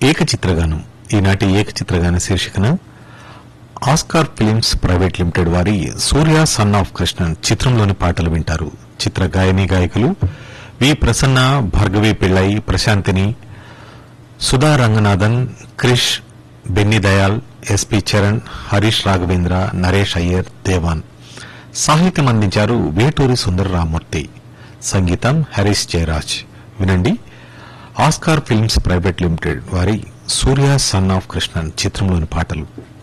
ఏకచిత్రగానం ఈనాటి ఏకచిత్రగాన శీర్షికన Oscar films private limited వారి సూర్య సన్ ఆఫ్ కృష్ణన్ చిత్రంలోని పాటలు వింటారు చిత్ర గాయని గాయకులు వి ప్రసన్న భార్గవి పిళ్ళై ప్రశాంతిని సుధా రంగనాథన్ క్రిష్ బెన్ని దయాల్ ఎస్పి చరణ్ హరీష్ రాఘవేంద్ర నరేష్ అయ్యర్ దేవాన్ సాహిత్యం అందించారు వేటూరి సుందర రామూర్తి సంగీతం హరీష్ జయరాజ్ వినండి ఆస్కార్ ఫిల్మ్స్ ప్రైవేట్ లిమిటెడ్ వారి సూర్య సన్ ఆఫ్ కృష్ణన్ చిత్రంలోని పాటలు